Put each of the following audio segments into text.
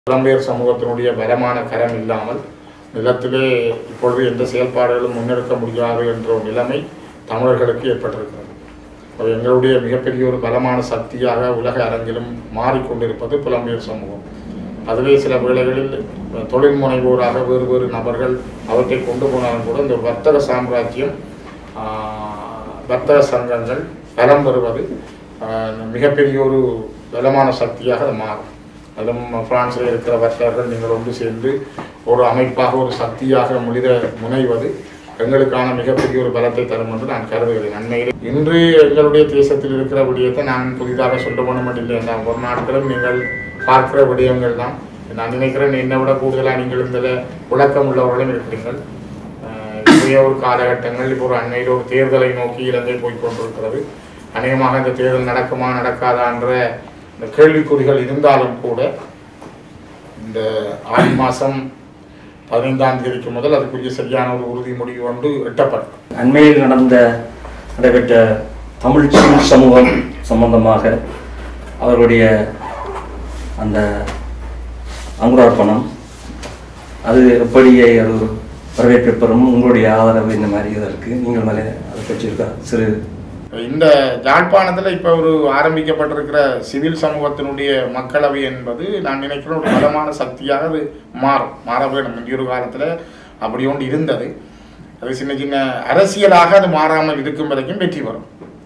புலம்பெயர் சமூகத்தினுடைய பலமான கரம் இல்லாமல் நிலத்திலே இப்பொழுது எந்த செயல்பாடுகளும் முன்னெடுக்க முடியாது என்ற ஒரு நிலைமை தமிழர்களுக்கு ஏற்பட்டிருக்கிறது அது எங்களுடைய மிகப்பெரிய ஒரு பலமான சக்தியாக உலக அரங்கிலும் மாறிக்கொண்டிருப்பது புலம்பெயர் சமூகம் அதுவே சில வேளைகளில் தொழில் முனைவோராக வேறு வேறு நபர்கள் அவற்றை கொண்டு போனாலும் கூட இந்த வர்த்தக சாம்ராஜ்யம் ஆஹ், வர்த்தக சங்கங்கள் பலம் பெறுவது ஆஹ், மிகப்பெரிய ஒரு பலமான சக்தியாக அது மாறும் அதுவும் பிரான்சில் இருக்கிற வர்த்தகர்கள் நீங்கள் ஒன்று சேர்ந்து ஒரு அமைப்பாக ஒரு சக்தியாக முழித முனைவது எங்களுக்கான மிகப்பெரிய ஒரு பலத்தை தரும் என்று நான் கருதுகிறேன் அண்மையில் இன்று எங்களுடைய தேசத்தில் இருக்கிற விடயத்தை நான் புதிதாக சொல்ல வேண்டுமில்லை என்றால் ஒரு நாட்களும் நீங்கள் பார்க்கிற விடயங்கள் தான் நான் நினைக்கிறேன் என்னை விட கூடுதலாக நீங்கள் இந்த விளக்கம் உள்ளவர்களும் இருக்கிறீர்கள் ஆஹ் இன்றைய ஒரு காலகட்டங்கள் இப்போ ஒரு அண்மையில் ஒரு தேர்தலை நோக்கி இலங்கை போய் கொண்டிருக்கிறது அநேகமாக இந்த தேர்தல் நடக்குமா நடக்காதா என்ற இந்த கேள்விக்குறிகள் இருந்தாலும் கூட இந்த ஆடி மாதம் பதினைந்தாம் தேதிக்கு முதல் அதுக்குரிய சரியான ஒரு உறுதிமொழி ஒன்று எட்டப்படும் அண்மையில் நடந்த நடைபெற்ற தமிழ் சிவில் சமூகம் சம்பந்தமாக அவர்களுடைய அந்த அங்குரார்ப்பணம் அது எப்படி ஒரு வரவேற்பை பெறும் உங்களுடைய ஆதரவு இந்த மாதிரி இதற்கு நீங்கள் மேலே அதை பற்றி இருக்கா சிறு இந்த யாழ்ப்பாணத்தில் இப்போ ஒரு ஆரம்பிக்கப்பட்டிருக்கிற சிவில் சமூகத்தினுடைய மக்களவை என்பது நான் நினைக்கிறேன் ஒரு பலமான சக்தியாக அது மாறும் மாற வேணும் முந்தைய காலத்தில் அப்படி ஒன்று இருந்தது அது சின்ன சின்ன அரசியலாக அது மாறாமல் இருக்கும் வரைக்கும் வெற்றி பெறும்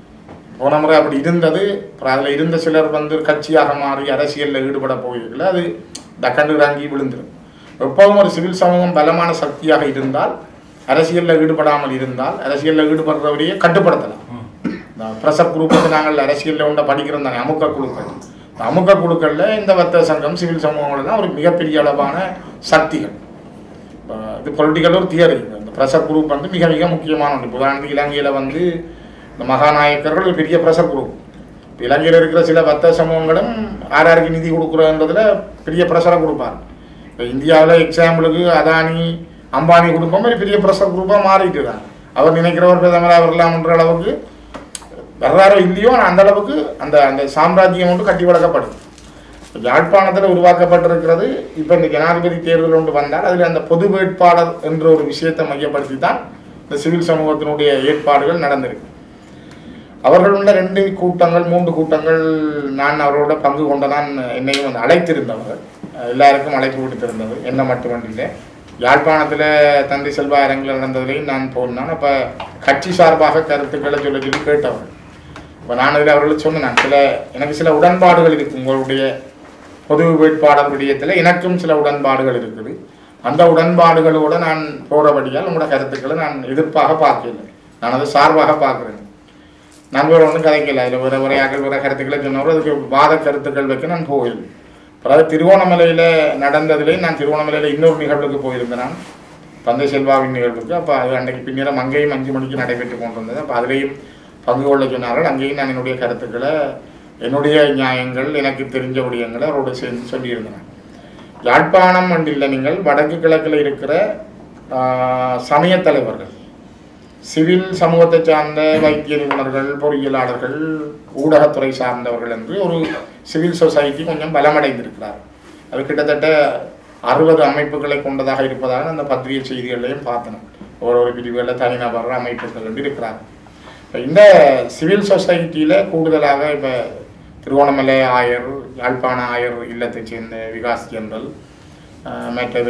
போன முறை அப்படி இருந்தது அப்புறம் அதில் இருந்த சிலர் வந்து கட்சியாக மாறி அரசியலில் ஈடுபட போகிறீர்கள் அது டக்கண்டு இறங்கி விழுந்துடும் எப்பவும் ஒரு சிவில் சமூகம் பலமான சக்தியாக இருந்தால் அரசியலில் ஈடுபடாமல் இருந்தால் அரசியலில் ஈடுபடுறவரையே கட்டுப்படுத்தலாம் இந்த பிரசப் குரூப்புக்கு நாங்கள் அரசியலில் உண்ட படிக்கிறோம் தானே அமுக்க குழுக்கள் இந்த அமுக்க குழுக்களில் இந்த வர்த்தக சங்கம் சிவில் சமூகங்கள் தான் ஒரு மிகப்பெரிய அளவான சக்திகள் இப்போ இது பொலிட்டிக்கல் ஒரு தியரி இந்த பிரஷர் குரூப் வந்து மிக மிக முக்கியமான ஒன்று இப்போ உதாரணத்துக்கு இலங்கையில் வந்து இந்த மகாநாயக்கர்கள் ஒரு பெரிய பிரஷர் குரூப் இப்போ இலங்கையில் இருக்கிற சில வர்த்தக சமூகங்களும் ஆர் யாருக்கு நிதி கொடுக்குறன்றதுல பெரிய ப்ரெஷரை கொடுப்பாங்க இப்போ இந்தியாவில் எக்ஸாம்பிளுக்கு அதானி அம்பானி குடும்பம் ஒரு பெரிய பிரஷர் குரூப்பாக மாறிட்டு தான் அவர் நினைக்கிறவர் பிரதமராக வரலாம்ன்ற அளவுக்கு வர்றாரோ இல்லையோ ஆனா அந்த அளவுக்கு அந்த அந்த சாம்ராஜ்யம் ஒன்று கட்டி வளர்க்கப்படுது இப்ப யாழ்ப்பாணத்தில் உருவாக்கப்பட்டிருக்கிறது இப்போ இந்த ஜனாதிபதி தேர்தல் ஒன்று வந்தால் அதில் அந்த பொது வேட்பாளர் என்ற ஒரு விஷயத்தை மையப்படுத்தி தான் இந்த சிவில் சமூகத்தினுடைய ஏற்பாடுகள் நடந்திருக்கு அவர்களுள்ள ரெண்டு கூட்டங்கள் மூன்று கூட்டங்கள் நான் அவரோட பங்கு கொண்டதான் என்னையும் வந்து அழைத்திருந்தவர்கள் எல்லாருக்கும் அழைப்பு விடுத்திருந்தது என்ன மட்டுமன்றில்லை யாழ்ப்பாணத்தில் தந்தை செல்வா அரங்கில் நடந்ததுலேயும் நான் போனான் அப்போ கட்சி சார்பாக கருத்துக்களை சொல்ல சொல்லி கேட்டவர்கள் இப்போ நான் அதில் அவர்களுக்கு சொன்னேன் நான் சில எனக்கு சில உடன்பாடுகள் இருக்கு உங்களுடைய பொது வேட்பாளர் விடயத்தில் எனக்கும் சில உடன்பாடுகள் இருக்குது அந்த உடன்பாடுகளோடு நான் போகிறபடியால் உங்களோட கருத்துக்களை நான் எதிர்ப்பாக பார்க்கல நான் அதை சார்பாக பார்க்குறேன் நான் வேறு ஒன்றும் கதைக்கல அதில் வேறு உரையாக்கள் வேறு கருத்துக்களை சொன்னவர் அதுக்கு வாத கருத்துக்கள் வைக்க நான் போகல அதாவது திருவோணமலையில் நடந்ததுலேயே நான் திருவோணமலையில் இன்னொரு நிகழ்வுக்கு போயிருந்தேன் நான் தந்தை செல்வாவின் நிகழ்வுக்கு அப்போ அது அன்றைக்கு பின்னரம் அங்கேயும் அஞ்சு மணிக்கு நடைபெற்று கொண்டிருந்தது அப்போ அதுலேயும் பங்கு கொள்ள சொன்னார்கள் அங்கேயும் நான் என்னுடைய கருத்துக்களை என்னுடைய நியாயங்கள் எனக்கு தெரிஞ்ச விடயங்களை அவரோடு சேர்ந்து சொல்லியிருந்தேன் யாழ்ப்பாணம் இல்லை நீங்கள் வடக்கு கிழக்கில் இருக்கிற ஆஹ், சமய தலைவர்கள் சிவில் சமூகத்தை சார்ந்த வைத்திய நிபுணர்கள் பொறியியலாளர்கள் ஊடகத்துறை சார்ந்தவர்கள் என்று ஒரு சிவில் சொசைட்டி கொஞ்சம் பலமடைந்திருக்கிறார் அது கிட்டத்தட்ட அறுபது அமைப்புகளை கொண்டதாக இருப்பதாக அந்த பத்திரிகை செய்திகளையும் பார்த்தோம் ஒரு ஒரு பிரிவுகளில் தனிநபர் அமைப்புகள் என்று இருக்கிறார் இப்ப இந்த சிவில் சொசைட்டியில் கூடுதலாக இப்போ திருவோணமலை ஆயர் யாழ்ப்பாண ஆயர் இல்லத்தைச் சேர்ந்த விகாஸ் ஜெனரல் ஆஹ் மற்றது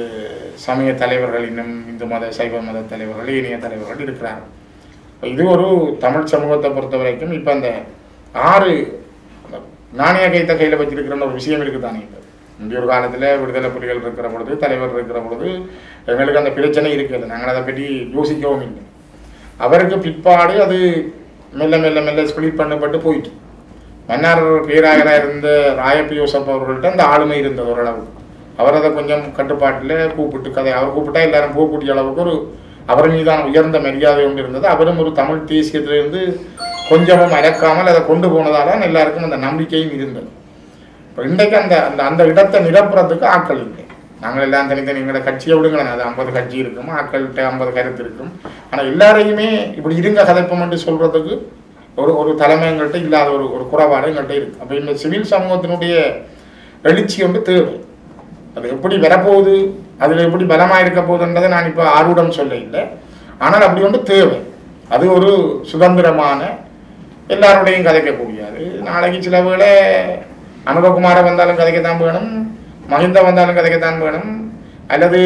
சமய தலைவர்கள் இன்னும் இந்து மத சைவ மத தலைவர்கள் இனிய தலைவர்கள் இருக்கிறார்கள் இப்ப இது ஒரு தமிழ் சமூகத்தை பொறுத்த வரைக்கும் இப்போ அந்த ஆறு அந்த நாணய கைத்த கையில் வச்சிருக்கிற ஒரு விஷயம் இருக்குது தானே இப்போ முந்தைய ஒரு காலத்தில் விடுதலை புலிகள் இருக்கிற பொழுது தலைவர் இருக்கிற பொழுது எங்களுக்கு அந்த பிரச்சனை இருக்கிறது நாங்கள் அதை பற்றி யோசிக்கவும் இல்லை அவருக்கு பிற்பாடு அது மெல்ல மெல்ல மெல்ல ஸ்பிளிட் பண்ணப்பட்டு போயிட்டு மன்னார் பேராயராக இருந்த ராயப்ப யோசப் அவர்கள்ட்ட அந்த ஆளுமை இருந்தது ஓரளவு அவர் அதை கொஞ்சம் கட்டுப்பாட்டில் கூப்பிட்டு கதை அவர் கூப்பிட்டா எல்லாரும் போகக்கூடிய அளவுக்கு ஒரு அவர் மீதான உயர்ந்த மரியாதை ஒன்று இருந்தது அவரும் ஒரு தமிழ் தேசியத்திலிருந்து கொஞ்சமும் அடக்காமல் அதை கொண்டு போனதால தான் எல்லாருக்கும் அந்த நம்பிக்கையும் இருந்தது இப்போ இன்றைக்கு அந்த அந்த அந்த இடத்தை நிரப்புறதுக்கு ஆட்கள் இல்லை நாங்கள் எல்லாம் தனித்தனி எங்களோட கட்சியை விடுங்களேன் அது ஐம்பது கட்சி இருக்கும் ஆட்கள்கிட்ட ஐம்பது கருத்து இருக்கும் ஆனால் எல்லாரையுமே இப்படி இருங்க கதைப்பம் மட்டும் சொல்றதுக்கு ஒரு ஒரு தலைமை எங்கள்கிட்ட இல்லாத ஒரு ஒரு குறைபாடு எங்கள்கிட்ட இருக்கு அப்போ இந்த சிவில் சமூகத்தினுடைய எழுச்சி வந்து தேவை அது எப்படி வரப்போகுது அதில் எப்படி பலமாக இருக்க போகுதுன்றதை நான் இப்போ ஆர்வம் சொல்ல இல்லை ஆனால் அப்படி ஒன்று தேவை அது ஒரு சுதந்திரமான எல்லாரோடையும் கதைக்கக்கூடியது நாளைக்கு சில வேளை அனுபகுமார வந்தாலும் கதைக்கத்தான் வேணும் மஹிந்த வந்தாலும் கதைக்கத்தான் வேணும் அல்லது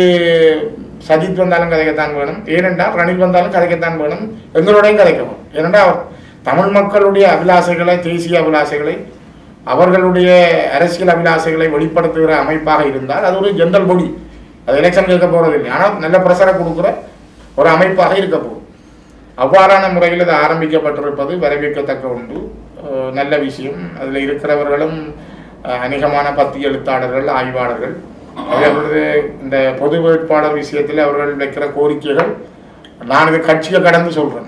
சஜித் வந்தாலும் கதைக்கத்தான் வேணும் ஏனென்றால் ரணில் வந்தாலும் கதைக்கத்தான் வேணும் எங்களோடையும் கதைக்கணும் ஏனென்றால் அவர் தமிழ் மக்களுடைய அபிலாசைகளை தேசிய அபிலாசைகளை அவர்களுடைய அரசியல் அபிலாசைகளை வெளிப்படுத்துகிற அமைப்பாக இருந்தால் அது ஒரு ஜென்ரல் பொடி அது எலெக்ஷன் கேட்க போறதில்லை ஆனால் நல்ல பிரசரை கொடுக்குற ஒரு அமைப்பாக இருக்க போகுது அவ்வாறான முறையில் இது ஆரம்பிக்கப்பட்டிருப்பது வரவேற்கத்தக்க ஒன்று அஹ் நல்ல விஷயம் அதில் இருக்கிறவர்களும் அஹ், அநேகமான பத்தி எழுத்தாளர்கள் ஆய்வாளர்கள் அவர்களது இந்த பொது வேட்பாளர் விஷயத்தில் அவர்கள் வைக்கிற கோரிக்கைகள் நான் இது கட்சியை கடந்து சொல்றேன்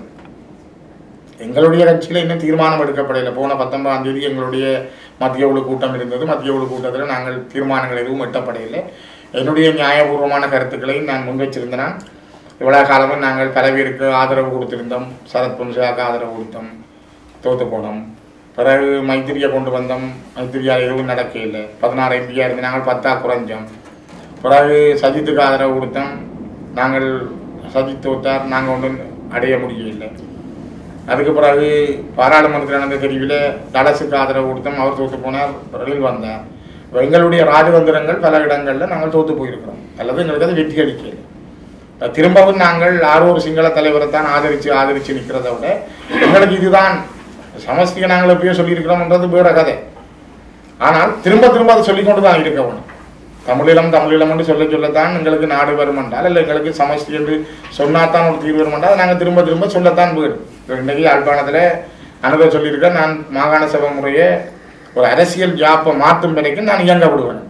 எங்களுடைய கட்சியில் இன்னும் தீர்மானம் எடுக்கப்படவில்லை போன பத்தொன்பதாம் தேதி எங்களுடைய மத்திய குழு கூட்டம் இருந்தது மத்திய குழு கூட்டத்தில் நாங்கள் தீர்மானங்கள் எதுவும் எட்டப்படவில்லை என்னுடைய நியாயபூர்வமான கருத்துக்களையும் நான் முன்வச்சிருந்தேன் இவ்வளவு காலமும் நாங்கள் பல பேருக்கு ஆதரவு கொடுத்திருந்தோம் சரத் பொன்சேகாக்கு ஆதரவு கொடுத்தோம் தோத்து போனோம் பிறகு மைத்திரியை கொண்டு வந்தோம் மைத்திரியா எதுவும் நடக்கவில்லை பதினாறு எம்பியா இருந்து நாங்கள் பத்தா குறைஞ்சோம் பிறகு சஜித்துக்கு ஆதரவு கொடுத்தோம் நாங்கள் சஜித் தோத்தார் நாங்கள் ஒன்றும் அடைய முடியவில்லை அதுக்கு பிறகு பாராளுமன்றத்தில் நடந்த தெரிவில் டலஸுக்கு ஆதரவு கொடுத்தோம் அவர் தோத்து போனார் ரணில் வந்தார் இப்ப எங்களுடைய ராஜதந்திரங்கள் பல இடங்களில் நாங்கள் தோத்து போயிருக்கிறோம் அல்லது எங்களுக்கு அது வெற்றி அளிக்கல இப்ப திரும்பவும் நாங்கள் ஆரோரு சிங்கள தலைவரை தான் ஆதரித்து ஆதரித்து நிற்கிறத விட எங்களுக்கு இதுதான் சமஸ்தியை நாங்கள் எப்பயோ சொல்லியிருக்கிறோம்ன்றது வேற கதை ஆனால் திரும்ப திரும்ப அதை சொல்லிக்கொண்டு தான் இருக்க வேணும் தமிழீழம் தமிழீழம் என்று சொல்ல சொல்லத்தான் எங்களுக்கு நாடு வரும் என்றால் இல்லை எங்களுக்கு சமஸ்தி என்று சொன்னாதான் ஒரு தீர்வு வரும் என்றால் நாங்கள் திரும்ப திரும்ப சொல்லத்தான் வேணும் இப்ப இன்றைக்கு யாழ்ப்பாணத்தில் அனுபவம் சொல்லியிருக்கேன் நான் மாகாண சபை முறையை ஒரு அரசியல் ஜாப்பை மாற்றும் வரைக்கும் நான் இயங்க விடுவேன்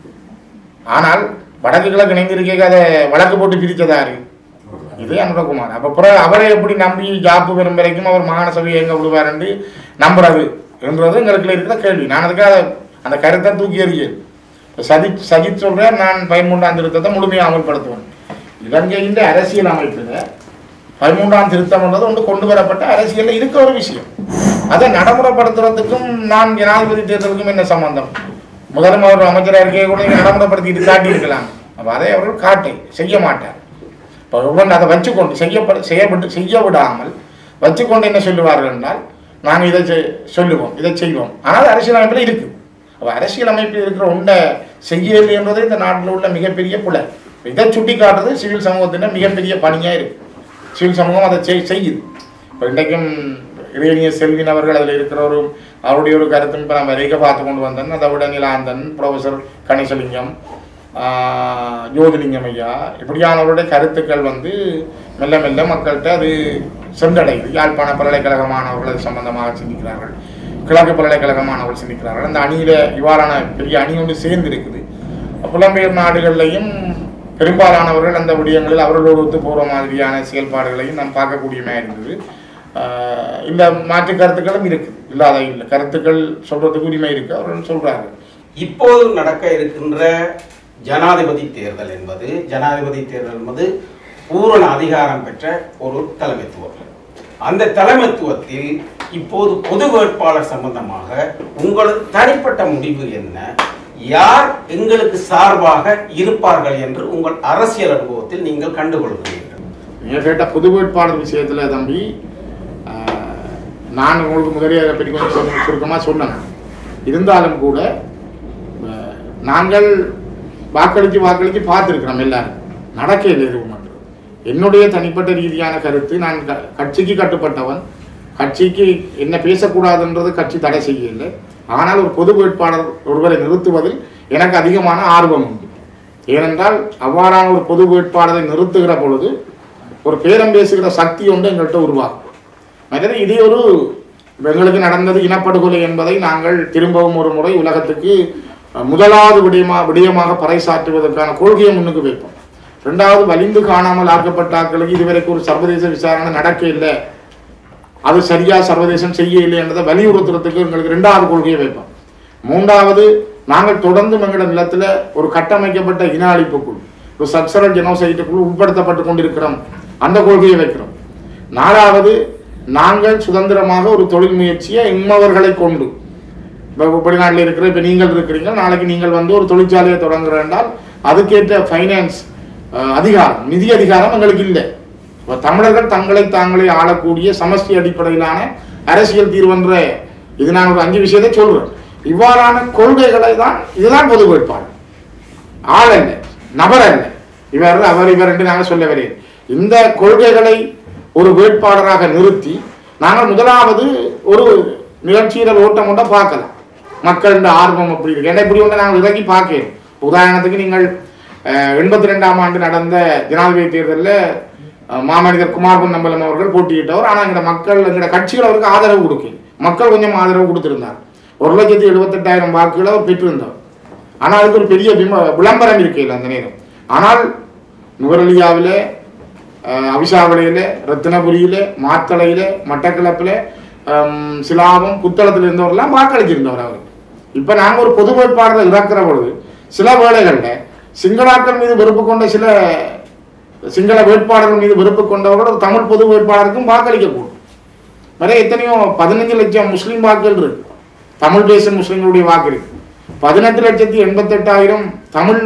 ஆனால் வடக்கு கிழக்கு இணைந்திருக்க அதை வழக்கு போட்டு பிரித்ததாரு இது அனுரகுமார் அப்ப பிறகு அவரை எப்படி நம்பி ஜாப்பு பெறும் வரைக்கும் அவர் மாகாண சபையை எங்க விடுவார் என்று நம்புறது என்றது எங்களுக்கு இருக்கிற கேள்வி நான் அதுக்காக அந்த கருத்தை தூக்கி எறியேன் சஜித் சஜித் சொல்றேன் நான் பதிமூன்றாம் திருத்தத்தை முழுமையாக அமல்படுத்துவேன் இலங்கையின் அரசியல் அமைப்பில் பதிமூன்றாம் திருத்தம் என்றது ஒன்று கொண்டு வரப்பட்ட அரசியலில் இருக்க ஒரு விஷயம் அதை நடைமுறைப்படுத்துறதுக்கும் நான் ஜனாதிபதி தேர்தலுக்கும் என்ன சம்பந்தம் முதலும் அவர் அமைச்சராக இருக்கையை கூட நீங்க நடைமுறைப்படுத்திட்டு காட்டியிருக்கலாம் அப்போ அதை அவர்கள் காட்டை செய்ய மாட்டார் இப்போ ஒவ்வொன்று அதை வச்சுக்கொண்டு செய்யப்பட செய்யப்பட்டு செய்ய விடாமல் வச்சுக்கொண்டு என்ன சொல்லுவார்கள் என்றால் நாங்கள் இதை செய்- சொல்லுவோம் இதை செய்வோம் ஆனால் அரசியலமைப்பில் இருக்கு அப்போ அரசியலமைப்பில் இருக்கிற ஒன்றை செய்யவில்லை என்பது இந்த நாட்டில் உள்ள மிகப்பெரிய புல இதை சுட்டி காட்டுறது சிவில் சமூகத்தின் மிகப்பெரிய பணியாக இருக்கு சிவில் சமூகம் அதை செய் செய்யுது இப்போ இன்றைக்கும் இளைஞ செல்வின் அவர்கள் அதில் இருக்கிற ஒரு அவருடைய ஒரு கருத்தும் இப்போ நான் வரைக்க பார்த்து கொண்டு வந்தேன் அதை விட நிலாந்தன் ப்ரொஃபஸர் கணேசலிங்கம் ஆஹ், ஜோதிலிங்கம் ஐயா இப்படியானவருடைய கருத்துக்கள் வந்து மெல்ல மெல்ல மக்கள்கிட்ட அது சென்றடையுது யாழ்ப்பாண பல்கலைக்கழக மாணவர்கள் அது சம்பந்தமாக சிந்திக்கிறார்கள் கிழக்கு பல்கலைக்கழக மாணவர்கள் சிந்திக்கிறார்கள் அந்த அணியில இவ்வாறான பெரிய அணி ஒன்று சேர்ந்து இருக்குது புலம்பெயர் நாடுகள்லையும் பெரும்பாலானவர்கள் அந்த விடயங்களில் அவர்களோடு ஒத்து போகிற மாதிரியான செயல்பாடுகளையும் நாம் பார்க்கக்கூடியமாக இருந்தது ஆஹ் இந்த மாற்று கருத்துக்களும் இருக்குது இல்லாத இல்லை கருத்துக்கள் சொல்றதுக்கு உரிமை இருக்கு அவர்கள் சொல்றாங்க இப்போது நடக்க இருக்கின்ற ஜனாதிபதி தேர்தல் என்பது ஜனாதிபதி தேர்தல் என்பது பூரண அதிகாரம் பெற்ற ஒரு தலைமைத்துவம் அந்த தலைமைத்துவத்தில் இப்போது பொது வேட்பாளர் சம்பந்தமாக உங்களது தனிப்பட்ட முடிவு என்ன யார் எங்களுக்கு சார்பாக இருப்பார்கள் என்று உங்கள் அரசியல் அனுபவத்தில் நீங்கள் கண்டுகொள்கிறீர்கள் நீங்க கேட்ட புது வேட்பாளர் விஷயத்துல தம்பி ஆஹ், நான் உங்களுக்கு முதலே அதை பற்றி கொஞ்சம் சொல்லு- சுருக்கமா சொன்னேன் இருந்தாலும் கூட ஆஹ், நாங்கள் வாக்களித்து வாக்களித்து பார்த்துருக்கிறோம் எல்லாரும் நடக்க இல்லை எதுவும் ஒன்று. என்னுடைய தனிப்பட்ட ரீதியான கருத்து நான் க- கட்சிக்கு கட்டுப்பட்டவன் கட்சிக்கு என்ன பேசக்கூடாதுன்றது கட்சி தடை செய்யவில்லை ஆனால் ஒரு பொது வேட்பாளர் ஒருவரை நிறுத்துவதில் எனக்கு அதிகமான ஆர்வம் உண்டு ஏனென்றால் அவ்வாறான ஒரு பொது வேட்பாளரை நிறுத்துகிற பொழுது ஒரு பேரம் பேசுகிற சக்தி ஒன்று எங்கள்கிட்ட உருவாகும் மற்றது இதே ஒரு எங்களுக்கு நடந்தது இனப்படுகொலை என்பதை நாங்கள் திரும்பவும் ஒரு முறை உலகத்துக்கு அஹ், முதலாவது விடயமா விடயமாக பறைசாற்றுவதற்கான கொள்கையை முன்னுக்கு வைப்போம் ரெண்டாவது வலிந்து காணாமல் ஆக்கப்பட்ட ஆட்களுக்கு இதுவரைக்கும் ஒரு சர்வதேச விசாரணை நடக்க இல்லை அது சரியா சர்வதேசம் செய்ய இல்லை என்றதை வலியுறுத்துறதுக்கு எங்களுக்கு ரெண்டாவது கொள்கையை வைப்போம் மூன்றாவது நாங்கள் தொடர்ந்து எங்களோட நிலத்துல ஒரு கட்டமைக்கப்பட்ட இன அழிப்புக்குள் ஒரு சக்சரல் ஜெனோசைட்டுக்குள் உட்படுத்தப்பட்டு கொண்டிருக்கிறோம் அந்த கொள்கையை வைக்கிறோம் நாலாவது நாங்கள் சுதந்திரமாக ஒரு தொழில் முயற்சியை இம்மவர்களை கொண்டு இப்போ வெளிநாட்டில் இருக்கிற இப்போ நீங்கள் இருக்கிறீங்க நாளைக்கு நீங்கள் வந்து ஒரு தொழிற்சாலையை தொடங்குற என்றால் அதுக்கேற்ற ஃபைனான்ஸ் அதிகாரம் நிதி அதிகாரம் எங்களுக்கு இல்லை இப்ப தமிழர்கள் தங்களை தாங்களே ஆளக்கூடிய சமஷ்டி அடிப்படையிலான அரசியல் தீர்வுன்ற இது நான் ஒரு அஞ்சு விஷயத்தை சொல்றேன் இவ்வாறான கொள்கைகளை தான் இதுதான் பொது வேட்பாளர் ஆள் அல்ல நபர் அல்ல இவர் அவர் இவர் என்று நாங்கள் சொல்ல வரேன் இந்த கொள்கைகளை ஒரு வேட்பாளராக நிறுத்தி நாங்கள் முதலாவது ஒரு நிகழ்ச்சியில ஓட்டம் கொண்ட பார்க்கலாம் மக்களின் ஆர்வம் அப்படி இருக்கு ஏன்னா இப்படி ஒன்று நாங்கள் இறங்கி பார்க்கிறோம் உதாரணத்துக்கு நீங்கள் எண்பத்தி ரெண்டாம் ஆண்டு நடந்த ஜனாதிபதி தேர்தலில் மாமனிதர் குமார் பொன்னம்பலம் அவர்கள் போட்டியிட்டவர் ஆனால் எங்களோட மக்கள் எங்களோட கட்சிகள் அவருக்கு ஆதரவு கொடுக்கல மக்கள் கொஞ்சம் ஆதரவு கொடுத்திருந்தார் ஒரு லட்சத்தி எழுபத்தெட்டாயிரம் வாக்குகளை அவர் பெற்றிருந்தவர் ஆனால் அதுக்கு ஒரு பெரிய பிம்ப- விளம்பரம் இருக்கையில் அந்த நேரம் ஆனால் நுவரலியாவில் அவிசாவளையில் ரத்தினபுரியில் மாத்தளையில் மட்டக்களப்பில் ஹம், சிலாபம் புத்தளத்தில் இருந்தவரெல்லாம் வாக்களிச்சிருந்தவர் அவர் இப்போ நாங்கள் ஒரு பொது வேட்பாளரை இறக்குற பொழுது சில வேளைகளில் சிங்களாக்கள் மீது வெறுப்பு கொண்ட சில சிங்கள வேட்பாளர்கள் மீது வெறுப்பு கொண்டவர்கள் ஒரு தமிழ் பொது வேட்பாளருக்கும் வாக்களிக்கக்கூடும் வேற எத்தனையோ பதினஞ்சு லட்சம் முஸ்லீம் வாக்குகள் இருக்கு தமிழ் பேசும் முஸ்லிம்களுடைய வாக்கு இருக்கு பதினெட்டு லட்சத்தி எண்பத்தெட்டாயிரம் தமிழ்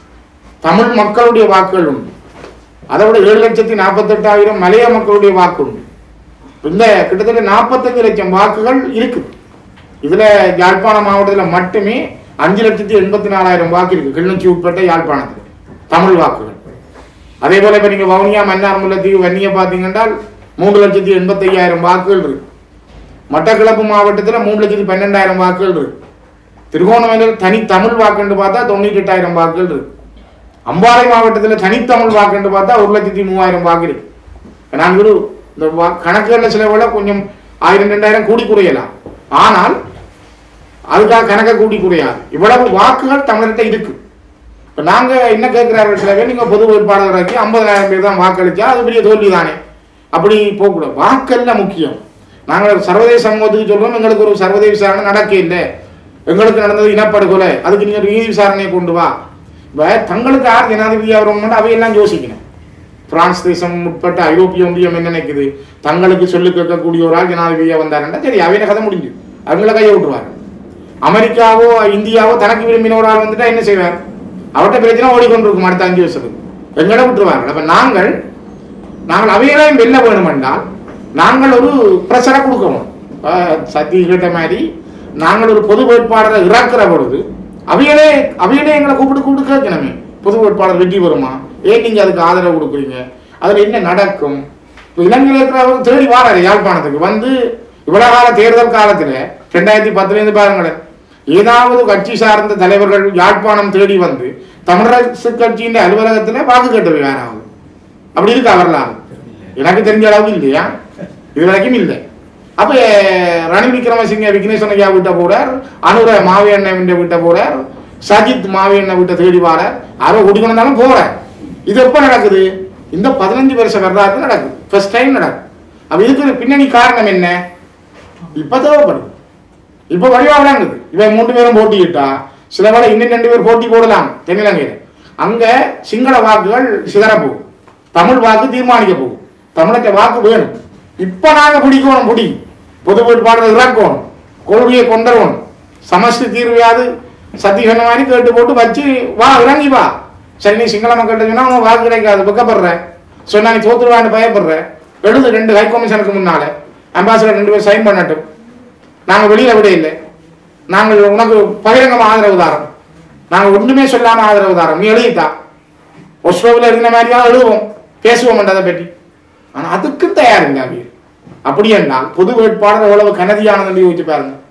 தமிழ் மக்களுடைய வாக்குகள் உண்டு அதை விட ஏழு லட்சத்தி நாற்பத்தெட்டாயிரம் மலைய மக்களுடைய வாக்கு உண்டு இந்த கிட்டத்தட்ட நாற்பத்தஞ்சு லட்சம் வாக்குகள் இருக்குது இதுல யாழ்ப்பாணம் மாவட்டத்தில் மட்டுமே அஞ்சு லட்சத்தி எண்பத்தி நாலாயிரம் வாக்கு இருக்கு கிளிநொச்சி உட்பட்ட யாழ்ப்பாணத்தில் தமிழ் வாக்குகள் அதே போல இப்ப நீங்க வவுனியா மன்னார் முல்லைத்தீவு வன்னிய பார்த்தீங்கன்னா மூன்று லட்சத்தி எண்பத்தி ஐயாயிரம் வாக்குகள் இருக்கு மட்டக்களப்பு மாவட்டத்தில் மூணு லட்சத்தி பன்னெண்டாயிரம் வாக்குகள் இருக்கு திருகோணமலையில் தனி தமிழ் வாக்குன்னு பார்த்தா தொண்ணூற்றி எட்டாயிரம் வாக்குகள் இருக்கு அம்பாறை மாவட்டத்தில் தனித்தமிழ் வாக்குன்னு பார்த்தா ஒரு லட்சத்தி மூவாயிரம் வாக்கு இருக்கு நான் ஒரு இந்த வா- கணக்குகளில் சில விட கொஞ்சம் ஆயிரம் ரெண்டாயிரம் கூடி குறையலாம் ஆனால் அதுக்காக கணக்கை கூடி குறையாது இவ்வளவு வாக்குகள் தமிழர்கிட்ட இருக்கு இப்போ நாங்கள் என்ன கேட்குறார்கள் சில பேர் நீங்கள் பொது வேட்பாளராக்கி ஐம்பதாயிரம் பேர் தான் வாக்களிச்சா அது பெரிய தோல்வி தானே அப்படி போகக்கூடாது வாக்கல்ல முக்கியம் நாங்கள் சர்வதேச சமூகத்துக்கு சொல்றோம் எங்களுக்கு ஒரு சர்வதேச விசாரணை நடக்க இல்லை எங்களுக்கு நடந்தது இனப்படுகொலை அதுக்கு நீங்கள் ஒரு நீதி விசாரணையை கொண்டு வா இப்போ தங்களுக்கு யார் ஜனாதிபதியாக வரணும்னு அவையெல்லாம் யோசிக்கணும் பிரான்ஸ் தேசம் உட்பட்ட ஐரோப்பிய ஒன்றியம் என்ன நினைக்குது தங்களுக்கு சொல்லி கேட்கக்கூடிய ஒரு ஆள் ஜனாதிபதியா வந்தாருன்னா சரி அவையின கதை முடிஞ்சு அவங்கள கையை விட்டுருவாரு அமெரிக்காவோ இந்தியாவோ தனக்கு விரும்பின ஒரு ஆள் வந்துட்டா என்ன செய்வார் அவர்கிட்ட பிரச்சனை ஓடிக்கொண்டிருக்கும் அடுத்த அஞ்சு வருஷத்துக்கு எங்களை விட்டுருவார்கள் அப்ப நாங்கள் நாங்கள் அவைகளையும் வெல்ல வேணும் என்றால் நாங்கள் ஒரு பிரச்சனை கொடுக்கணும் அஹ் சத்தி கேட்ட மாதிரி நாங்கள் ஒரு பொது வேட்பாளரை இறக்குற பொழுது அவைகளே அவைகளே எங்களை கூப்பிட்டு கூப்பிட்டு கேட்கணுமே பொது வேட்பாளர் வெற்றி வருமா ஏன் நீங்க அதுக்கு ஆதரவு கொடுக்குறீங்க அதுல என்ன நடக்கும் இப்போ இலங்கையில் இருக்கிறவங்க தேடி வாராரு யாழ்ப்பாணத்துக்கு வந்து இவ்வளவு கால தேர்தல் காலத்துல ரெண்டாயிரத்தி பத்துல இருந்து பாருங்களேன் ஏதாவது கட்சி சார்ந்த தலைவர்கள் யாழ்ப்பாணம் தேடி வந்து தமிழரசு கட்சியின் அலுவலகத்துல வாக்கு கேட்டு யாராவது அப்படி இருக்கா வரலாறு எனக்கு தெரிஞ்ச அளவுக்கு இல்லையா இது வரைக்கும் இல்லை அப்ப ரணில் விக்ரமசிங்க விக்னேஸ்வரன் ஐயா விட்ட போறார் அனுர மாவியண்ணன் விட்ட போறார் சஜித் மாவியண்ணன் விட்ட தேடி வாரார் அவரை குடிக்கணும் போறார் இது எப்ப நடக்குது இந்த பதினஞ்சு வருஷ வரலாறு நடக்குது ஃபர்ஸ்ட் டைம் நடக்குது அப்ப இதுக்கு பின்னணி காரணம் என்ன இப்ப தேவைப்படுது இப்ப வடிவா விளங்குது இவன் மூன்று பேரும் போட்டியிட்டா சில வேளை இன்னும் ரெண்டு பேர் போட்டி போடலாம் தென்னிலங்கையில அங்க சிங்கள வாக்குகள் சிதற போகும் தமிழ் வாக்கு தீர்மானிக்க போகும் தமிழக வாக்கு வேணும் இப்ப நாங்க பிடிக்கணும் பிடி பொது வேட்பாளர் இறக்கணும் கொள்கையை கொண்டரணும் சமஸ்தி தீர்வையாது சத்தியகன மாதிரி கேட்டு போட்டு வச்சு வா இறங்கி வா சரி நீ சிங்கள மக்கள்கிட்ட சொன்னா உனக்கு வாக்கு கிடைக்காது வெக்கப்படுற சொன்னா நீ தோத்துருவான்னு பயப்படுற எழுது ரெண்டு ஹை கமிஷனுக்கு முன்னால அம்பாசிடர் ரெண்டு பேர் சைன் பண்ணட்டும் நாங்க வெளியில விட இல்லை நாங்கள் உனக்கு பகிரங்கமா ஆதரவு தாரோம் நாங்க ஒண்ணுமே சொல்லாம ஆதரவு தாரோம் நீ எழுதித்தா ஒஸ்லோவில் இருக்கிற மாதிரியா எழுதுவோம் பேசுவோம் அதை பற்றி ஆனா அதுக்கு தயார் இல்லை அவியல் அப்படி என்றால் பொது வேட்பாளர் எவ்வளவு கனதியானது யோசிச்சு பாருங்க